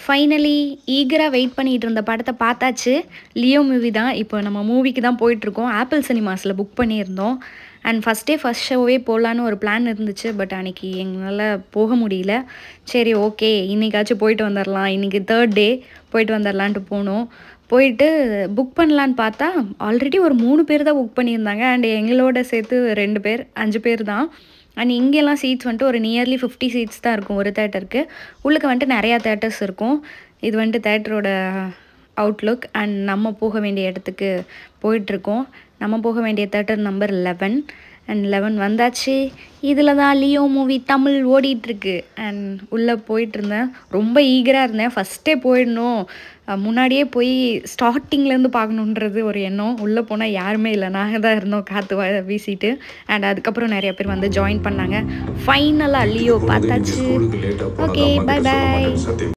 finally ஈகராக wait பண்ணிகிட்டு இருந்த படத்தை பார்த்தாச்சு லியோ மூவி தான் இப்போ நம்ம மூவிக்கு தான் போயிட்டுருக்கோம் ஆப்பிள் சினிமாஸில் புக் பண்ணியிருந்தோம் அண்ட் ஃபஸ்ட்டே ஃபஸ்ட் ஷோவே போகலான்னு ஒரு பிளான் இருந்துச்சு பட் அன்றைக்கி எங்களால் போக முடியல சரி ஓகே இன்றைக்காச்சும் போயிட்டு வந்துடலாம் இன்றைக்கி தேர்ட் டே போயிட்டு வந்துடலான்ட்டு போனோம் போயிட்டு புக் பண்ணலான்னு பார்த்தா ஆல்ரெடி ஒரு மூணு பேர் தான் புக் பண்ணியிருந்தாங்க அண்ட் எங்களோட சேர்த்து ரெண்டு பேர் அஞ்சு பேர் தான் அண்ட் இங்கெல்லாம் சீட்ஸ் வந்துட்டு ஒரு நியர்லி ஃபிஃப்டி சீட்ஸ் தான் இருக்கும் ஒரு தேட்டருக்கு உள்ளுக்கு வந்துட்டு நிறையா தேட்டர்ஸ் இருக்கும் இது வந்துட்டு தேட்டரோட அவுட்லுக் அண்ட் நம்ம போக வேண்டிய இடத்துக்கு போயிட்டுருக்கோம் நம்ம போக வேண்டிய theatre number eleven and eleven வந்தாச்சு இதில் தான் லியோ மூவி தமிழ் ஓடிட்டுருக்கு அண்ட் உள்ளே போயிட்டுருந்தேன் ரொம்ப ஈகராக இருந்தேன் ஃபஸ்ட்டே போயிடணும் அஹ் முன்னாடியே போய் ஸ்டார்டிங்லேருந்து பார்க்கணுன்றது ஒரு எண்ணம் உள்ளே போனால் யாருமே இல்லை நாங்கள் தான் இருந்தோம் காற்று வ வீசிட்டு அண்ட் அதுக்கப்புறம் நிறைய பேர் வந்து ஜாயின் பண்ணாங்க ஃபைனலாக லியோ பார்த்தாச்சு ஓகே பை பாய்